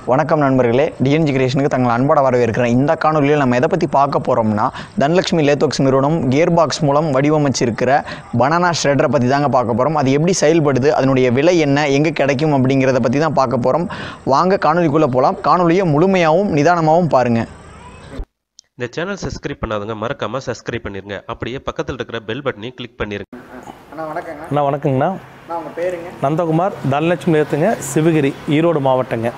வணக்கம் நண்பர்களே டிஎன்ஜி கிரியேஷனுக்கு தங்களை அன்போட வரவேற்கிறேன் இந்த காணொலியில் நம்ம எதை பற்றி பார்க்க போகிறோம்னா தனலட்சுமி லேத்தோக்ஸ் நிறுவனம் கியர் பாக்ஸ் மூலம் வடிவமைச்சிருக்கிற பனானா ஷ்ரெட்டரை பற்றி தாங்க பார்க்க போகிறோம் அது எப்படி செயல்படுது அதனுடைய விலை என்ன எங்கே கிடைக்கும் அப்படிங்கிறத பற்றி தான் பார்க்க போகிறோம் வாங்க காணொலிக்குள்ளே போகலாம் காணொலியை முழுமையாகவும் நிதானமாகவும் பாருங்கள் இந்த சேனல் சப்ஸ்கிரைப் பண்ணாதவங்க மறக்காம சப்ஸ்கிரைப் பண்ணிருங்க அப்படியே பக்கத்தில் இருக்கிற பெல் பட்டனையும் கிளிக் பண்ணிருங்க அண்ணா வணக்கங்க அண்ணா வணக்கங்கண்ணா அண்ணா உங்கள் பேருங்க நந்தகுமார் தனலட்சுமி நேத்துங்க சிவகிரி ஈரோடு மாவட்டங்க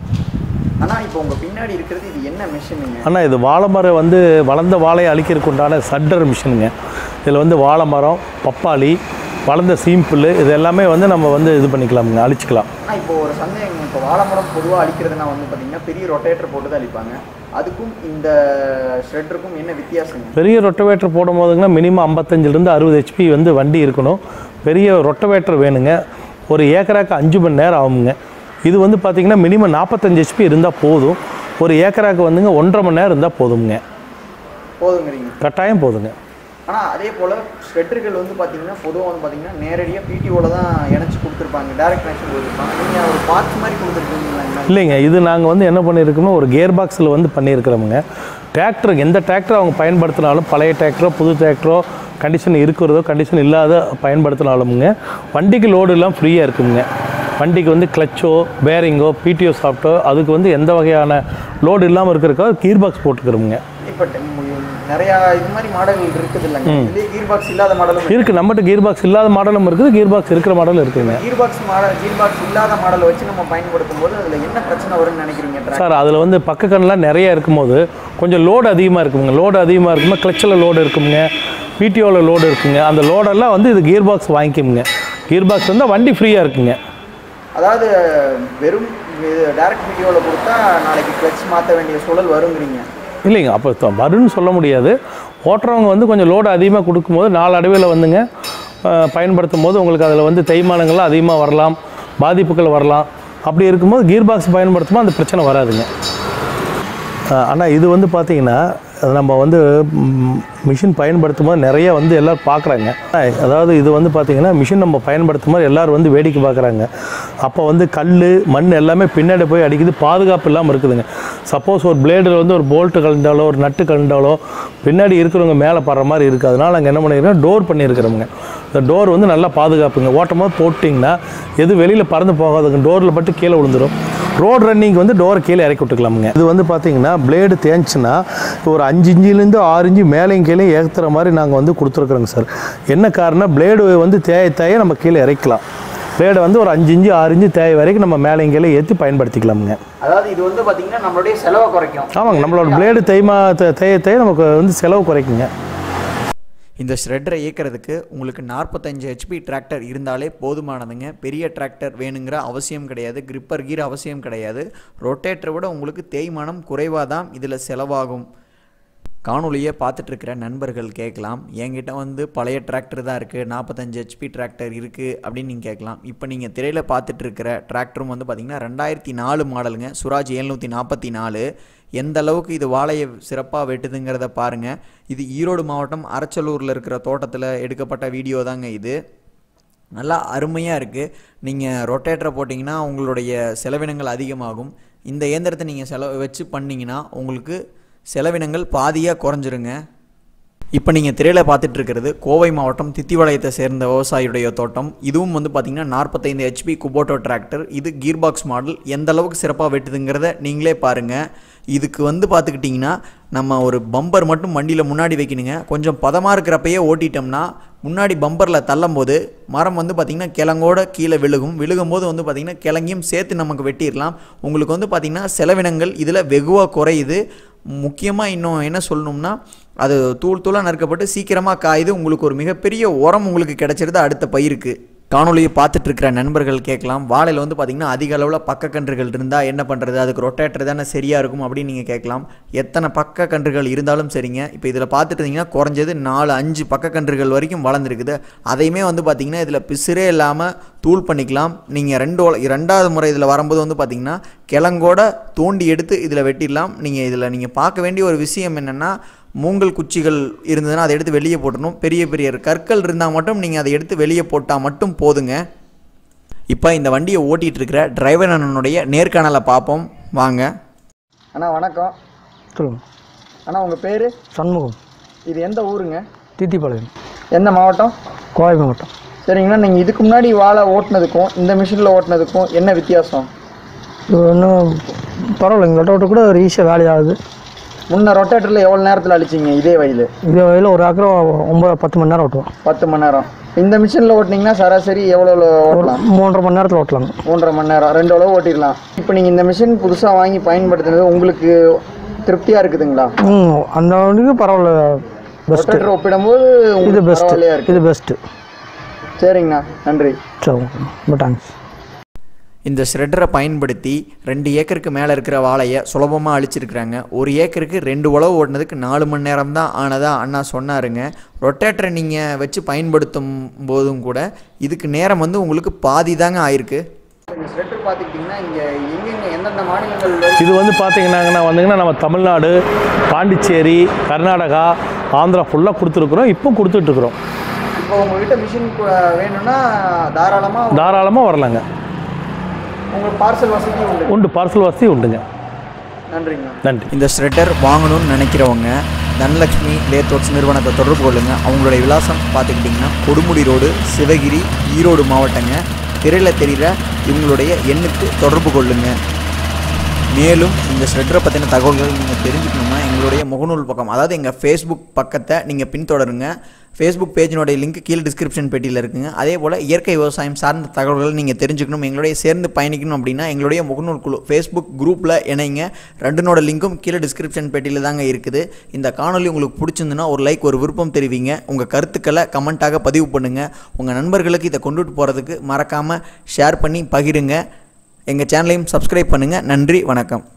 அண்ணா இப்போ உங்கள் பின்னாடி இருக்கிறது இது என்ன மிஷினுங்க அண்ணா இது வாழை மரம் வந்து வளர்ந்த வாழையை அழிக்கிறதுக்கு உண்டான சட்டர் மிஷினுங்க இதில் வந்து வாழை மரம் பப்பாளி வளர்ந்த சீம்பிள் இது எல்லாமே வந்து நம்ம வந்து இது பண்ணிக்கலாமுங்க அழிச்சிக்கலாம் ஆனால் இப்போ ஒரு சந்தேகம் இப்போ வாழைமரம் பொதுவாக அழிக்கிறதுனா வந்து பார்த்தீங்கன்னா பெரிய ரொட்டேட்டர் போட்டு தான் அழிப்பாங்க அதுக்கும் இந்த ஷ்ரெட்டருக்கும் என்ன வித்தியாசங்க பெரிய ரொட்டவேட்டர் போடும் போதுங்கன்னா மினிமம் ஐம்பத்தஞ்சிலேருந்து அறுபது ஹெச்பி வந்து வண்டி இருக்கணும் பெரிய ரொட்டவேட்டர் வேணுங்க ஒரு ஏக்கராக்கு அஞ்சு மணி நேரம் ஆகுங்க இது வந்து பார்த்திங்கன்னா மினிமம் நாற்பத்தஞ்சு ஹெச்பி இருந்தால் போதும் ஒரு ஏக்கராக்கு வந்துங்க ஒன்றரை மணி நேரம் இருந்தால் போதுங்க போதுங்கிறீங்க கட்டாயம் போதுங்க ஆனால் அதே போல் ஷ்ரெட்டர்கள் வந்து பார்த்தீங்கன்னா பொதுவாக வந்து பார்த்தீங்கன்னா நேரடியாக பிடிஓவில் தான் இணைச்சி கொடுத்துருப்பாங்க டேரக்ட் கனெக்ஷன் கொடுத்துருப்பாங்க நீங்கள் ஒரு பார்ட்ஸ் மாதிரி கொடுத்துருக்கீங்களா இல்லைங்க இது நாங்கள் வந்து என்ன பண்ணியிருக்கோம்னா ஒரு கியர் பாக்ஸில் வந்து பண்ணியிருக்கிறோமுங்க டிராக்டர் எந்த டிராக்டர் அவங்க பயன்படுத்தினாலும் பழைய டிராக்டரோ புது டிராக்டரோ கண்டிஷன் இருக்கிறதோ கண்டிஷன் இல்லாத பயன்படுத்தினாலுமுங்க வண்டிக்கு லோடு எல்லாம் ஃப்ரீயாக இருக்குங்க வண்டிக்கு வந்து கிளச்சோ பேரிங்கோ பிடிஓ சாஃப்ட்டோ அதுக்கு வந்து எந்த வகையான லோடு இல்லாமல் இருக்கிறக்கோ கீர் பாக்ஸ் போட்டுக்கிறோமுங்க இப்போ நிறையா இது மாதிரி மாடல்கள் இருக்குது இல்லைங்க இதுலேயே கீர் பாக்ஸ் இல்லாத மாடலும் இருக்குது நம்மகிட்ட கீர் பாக்ஸ் இல்லாத மாடலும் இருக்குது கீர் பாக்ஸ் இருக்கிற மாடலும் இருக்குதுங்க gear box model gear box இல்லாத மாடலை வச்சு நம்ம பயன்படுத்தும் போது அதில் என்ன பிரச்சனை வரும்னு நினைக்கிறீங்க சார் அதில் வந்து பக்க கண்ணெலாம் நிறைய இருக்கும்போது கொஞ்சம் லோடு அதிகமாக இருக்குங்க லோடு அதிகமாக இருக்கும்போது கிளச்சில் லோடு இருக்குங்க பிடிஓவில் லோடு இருக்குங்க அந்த லோடெல்லாம் வந்து இது கியர் பாக்ஸ் வாங்கிக்குங்க கியர் பாக்ஸ் வந்து வண்டி ஃப்ரீயாக இருக்குங்க அதாவது வெறும் டைரக்ட் வீடியோவில் கொடுத்தா நாளைக்கு கிளச் மாற்ற வேண்டிய சூழல் வருங்கிறீங்க இல்லைங்க அப்போ த- வரும்னு சொல்ல முடியாது ஓட்டுறவங்க வந்து கொஞ்சம் லோடு அதிகமாக கொடுக்கும்போது நாளடைவில் வந்துங்க அஹ், பயன்படுத்தும் போது உங்களுக்கு அதில் வந்து தேய்மானங்கள்லாம் அதிகமாக வரலாம் பாதிப்புகள் வரலாம் அப்படி இருக்கும்போது கீர் பாக்ஸ் பயன்படுத்தும் போது அந்த பிரச்சனை வராதுங்க ஆனால் இது வந்து பார்த்தீங்கன்னா அது நம்ம வந்து மிஷின் பயன்படுத்தும் போது நிறைய வந்து எல்லோரும் பார்க்குறாங்க அதாவது இது வந்து பார்த்தீங்கன்னா மிஷின் நம்ம பயன்படுத்தும் போது எல்லோரும் வந்து வேடிக்கை பார்க்குறாங்க அப்போ வந்து கல் மண் எல்லாமே பின்னாடி போய் அடிக்குது பாதுகாப்பு இல்லாமல் இருக்குதுங்க சப்போஸ் ஒரு பிளேடில் வந்து ஒரு போல்ட்டு கலந்தாலோ ஒரு நட்டு கலந்தாலோ பின்னாடி இருக்கிறவங்க மேலே படுற மாதிரி இருக்குது அதனால் நாங்கள் என்ன பண்ணியிருக்கோம் டோர் பண்ணியிருக்கிறோமுங்க இந்த டோர் வந்து நல்லா பாதுகாப்புங்க ஓட்டும் போது போட்டிங்கன்னா எது வெளியில் பறந்து போகாதுங்க டோரில் பட்டு கீழே விழுந்துடும் ரோட் ரன்னிங் வந்து டோரை கீழே இறக்கி விட்டுக்கலாமுங்க இது வந்து பார்த்தீங்கன்னா பிளேடு தேஞ்சுன்னா ஒரு அஞ்சு இன்ச்சிலேருந்து ஆறு இன்ச்சு மேலேயும் கீழே ஏற்றுற மாதிரி நாங்கள் வந்து கொடுத்துருக்குறோங்க சார் என்ன காரணம் பிளேடு வந்து தேய தேய நம்ம கீழே இறக்கலாம் பிளேடை வந்து ஒரு அஞ்சு இன்ச்சு ஆறு இன்ச்சு தேய வரைக்கும் நம்ம மேலேயும் கீழே ஏற்றி பயன்படுத்திக்கலாமுங்க அதாவது இது வந்து பார்த்தீங்கன்னா நம்மளுடைய செலவை குறைக்கும் ஆமாங்க நம்மளோட பிளேடு தேய்மா தே- தேய தேய நமக்கு வந்து செலவு குறைக்குங்க இந்த ஷ்ரெட்டரை இயக்கிறதுக்கு உங்களுக்கு நாற்பத்தஞ்சு ஹெச்பி டிராக்டர் இருந்தாலே போதுமானதுங்க பெரிய டிராக்டர் வேணுங்கிற அவசியம் கிடையாது கிரிப்பர் கீர் அவசியம் கிடையாது ரொட்டேட்டரை விட உங்களுக்கு தேய்மானம் குறைவாக தான் இதில் செலவாகும் காணொலியை பார்த்துட்ருக்கிற நண்பர்கள் கேட்கலாம் என்கிட்ட வந்து பழைய டிராக்டர் தான் இருக்குது நாற்பத்தஞ்சு ஹெச்பி டிராக்டர் இருக்குது அப்படின்னு நீங்கள் கேட்கலாம் இப்போ நீங்கள் திரையில் பார்த்துட்ருக்கிற டிராக்டரும் வந்து பார்த்திங்கன்னா ரெண்டாயிரத்தி நாலு மாடலுங்க சுராஜ் எழுநூற்றி நாற்பத்தி நாலு எந்த அளவுக்கு இது வாழையை சிறப்பாக வெட்டுதுங்கிறத பாருங்கள் இது ஈரோடு மாவட்டம் அரச்சலூரில் இருக்கிற தோட்டத்தில் எடுக்கப்பட்ட வீடியோ தாங்க இது நல்லா அருமையாக இருக்குது நீங்கள் ரொட்டேட்டரை போட்டிங்கன்னா உங்களுடைய செலவினங்கள் அதிகமாகும் இந்த இயந்திரத்தை நீங்கள் செலவு வச்சு பண்ணிங்கன்னா உங்களுக்கு செலவினங்கள் பாதியாக குறைஞ்சிருங்க இப்போ நீங்கள் திரையில் பார்த்துட்டு இருக்கிறது கோவை மாவட்டம் தித்திவளையத்தை சேர்ந்த விவசாயியுடைய தோட்டம் இதுவும் வந்து பார்த்திங்கன்னா நாற்பத்தைந்து ஹெச்பி குபோட்டோ டிராக்டர் இது கீர் பாக்ஸ் மாடல் எந்த அளவுக்கு சிறப்பாக வெட்டுதுங்கிறத நீங்களே பாருங்கள் இதுக்கு வந்து பார்த்துக்கிட்டிங்கன்னா நம்ம ஒரு பம்பர் மட்டும் வண்டியில் முன்னாடி வைக்கணுங்க கொஞ்சம் பதமாக இருக்கிறப்பயே ஓட்டிட்டோம்னா முன்னாடி பம்பரில் தள்ளும் போது மரம் வந்து பார்த்திங்கன்னா கிழங்கோட கீழே விழுகும் விழுகும் போது வந்து பார்த்திங்கன்னா கிழங்கையும் சேர்த்து நமக்கு வெட்டிடலாம் உங்களுக்கு வந்து பார்த்திங்கன்னா செலவினங்கள் இதில் வெகுவாக குறையுது முக்கியமாக இன்னும் என்ன சொல்லணும்னா அது தூள் தூளாக நறுக்கப்பட்டு சீக்கிரமாக காயுது உங்களுக்கு ஒரு மிகப்பெரிய உரம் உங்களுக்கு கிடைச்சிருது அடுத்த பயிருக்கு காணொலியை பார்த்துட்டு இருக்கிற நண்பர்கள் கேட்கலாம் வாழையில் வந்து பார்த்திங்கன்னா அதிக அளவில் பக்கக்கன்றுகள் இருந்தால் என்ன பண்ணுறது அதுக்கு ரொட்டேட்டர் தானே சரியாக இருக்கும் அப்படின்னு நீங்கள் கேட்கலாம் எத்தனை பக்க கன்றுகள் இருந்தாலும் சரிங்க இப்போ இதில் பார்த்துட்டு இருந்தீங்கன்னா குறைஞ்சது நாலு அஞ்சு பக்கக்கன்றுகள் வரைக்கும் வளர்ந்துருக்குது அதையுமே வந்து பார்த்திங்கன்னா இதில் பிசுரே இல்லாமல் தூள் பண்ணிக்கலாம் நீங்கள் ரெண்டு ஒல- ரெண்டாவது முறை இதில் வரும்போது வந்து பார்த்திங்கன்னா கிழங்கோட தோண்டி எடுத்து இதில் வெட்டிடலாம் நீங்கள் இதில் நீங்கள் பார்க்க வேண்டிய ஒரு விஷயம் என்னென்னா மூங்கல் குச்சிகள் இருந்ததுன்னா அதை எடுத்து வெளியே போட்டணும் பெரிய பெரிய கற்கள் இருந்தால் மட்டும் நீங்கள் அதை எடுத்து வெளியே போட்டால் மட்டும் போதுங்க இப்போ இந்த வண்டியை ஓட்டிகிட்டு இருக்கிற டிரைவர் அண்ணனுடைய நேர்காணலை பார்ப்போம் வாங்க அண்ணா வணக்கம் சொல்லுங்கள் அண்ணா உங்கள் பேர் சண்முகம் இது எந்த ஊருங்க தீத்திப்பாளையம் எந்த மாவட்டம் கோவை மாவட்டம் சரிங்கண்ணா நீங்கள் இதுக்கு முன்னாடி வாழை ஓட்டுனதுக்கும் இந்த மிஷினில் ஓட்டுனதுக்கும் என்ன வித்தியாசம் இது ஒன்றும் பரவாயில்ல எங்கள்கிட்ட விட்டு கூட ஒரு ஈஸியாக வேலையாகுது முன்ன ரொட்டேட்டரில் எவ்வளோ நேரத்தில் அடிச்சிங்க இதே வயல் இதே வயலில் ஒரு ஏக்கரம் ஒம்பது பத்து மணி நேரம் ஓட்டுவோம் பத்து மணி நேரம் இந்த மிஷினில் ஓட்டினீங்கன்னா சராசரி எவ்வளோ ஓட்டலாம் மூன்றரை மணி நேரத்தில் ஓட்டலாங்க மூன்றரை மணி நேரம் ரெண்டு அளவு ஓட்டிடலாம் இப்போ நீங்கள் இந்த மிஷின் புதுசாக வாங்கி பயன்படுத்தினது உங்களுக்கு திருப்தியாக இருக்குதுங்களா ம் அந்த வண்டிக்கு பரவாயில்ல பெஸ்ட்டு ரொட்டேட்டர் ஒப்பிடும்போது இது உங்களுக்கு பெஸ்ட்டு பரவாயில்லையா இருக்கு இது பெஸ்ட்டு சரிங்கண்ணா நன்றி சரி ஓகே ரொம்ப தேங்க்ஸ் இந்த ஷ்ரெட்டரை பயன்படுத்தி ரெண்டு ஏக்கருக்கு மேலே இருக்கிற வாழையை சுலபமாக அழிச்சிருக்கிறாங்க ஒரு ஏக்கருக்கு ரெண்டு உழவு ஓடினதுக்கு நாலு மணி நேரம் தான் ஆனதா அண்ணா சொன்னாருங்க ரொட்டேட்டரை நீங்கள் வச்சு பயன்படுத்தும் போதும் கூட இதுக்கு நேரம் வந்து உங்களுக்கு பாதி தாங்க ஆயிருக்கு இந்த ஷ்ரெட்டர் பார்த்துக்கிட்டிங்கன்னா இங்கே எங்கெங்கே எந்தெந்த மாநிலங்கள் இது வந்து பார்த்தீங்கன்னாங்கன்னா வந்துங்கன்னா நம்ம தமிழ்நாடு பாண்டிச்சேரி கர்நாடகா ஆந்திரா ஃபுல்லாக கொடுத்துருக்குறோம் இப்போ கொடுத்துட்ருக்குறோம் இப்போ உங்ககிட்ட மிஷின் வேணும்னா தாராளமாக தாராளமாக வரலாங்க உங்களுக்கு பார்சல் வசதி உண்டு உண்டு பார்சல் வசதி உண்டுங்க நன்றிங்கண்ணா நன்றி இந்த ஷ்ரெட்டர் வாங்கணும்னு நினைக்கிறவங்க தனலக்ஷ்மி லேத் ஒர்க்ஸ் நிறுவனத்தை தொடர்பு கொள்ளுங்கள் அவங்களுடைய விலாசம் பார்த்துக்கிட்டிங்கன்னா கொடுமுடி ரோடு சிவகிரி ஈரோடு மாவட்டங்க திரையில் தெரிகிற இவங்களுடைய எண்ணுக்கு தொடர்பு கொள்ளுங்கள் மேலும் இந்த ஷ்ரெட்டரை பற்றின தகவல்கள் நீங்கள் தெரிஞ்சுக்கணும்னா எங்களுடைய முகநூல் பக்கம் அதாவது எங்கள் ஃபேஸ்புக் பக்கத்தை நீங்கள் பின்தொடருங்க ஃபேஸ்புக் பேஜினுடைய லிங்க் கீழே டிஸ்கிரிப்ஷன் பெட்டியில் இருக்குங்க அதே போல் இயற்கை விவசாயம் சார்ந்த தகவல்கள் நீங்கள் தெரிஞ்சுக்கணும் எங்களுடைய சேர்ந்து பயணிக்கணும் அப்படின்னா எங்களுடைய முகநூல் குழு ஃபேஸ்புக் குரூப்பில் இணைங்க ரெண்டுனோட லிங்க்கும் கீழே டிஸ்கிரிப்ஷன் பெட்டியில் தாங்க இருக்குது இந்த காணொலி உங்களுக்கு பிடிச்சிருந்துன்னா ஒரு லைக் ஒரு விருப்பம் தெரிவிங்க உங்கள் கருத்துக்களை கமெண்ட்டாக பதிவு பண்ணுங்கள் உங்கள் நண்பர்களுக்கு இதை கொண்டுட்டு போகிறதுக்கு மறக்காமல் ஷேர் பண்ணி பகிருங்க எங்கள் சேனலையும் சப்ஸ்கிரைப் பண்ணுங்கள் நன்றி வணக்கம்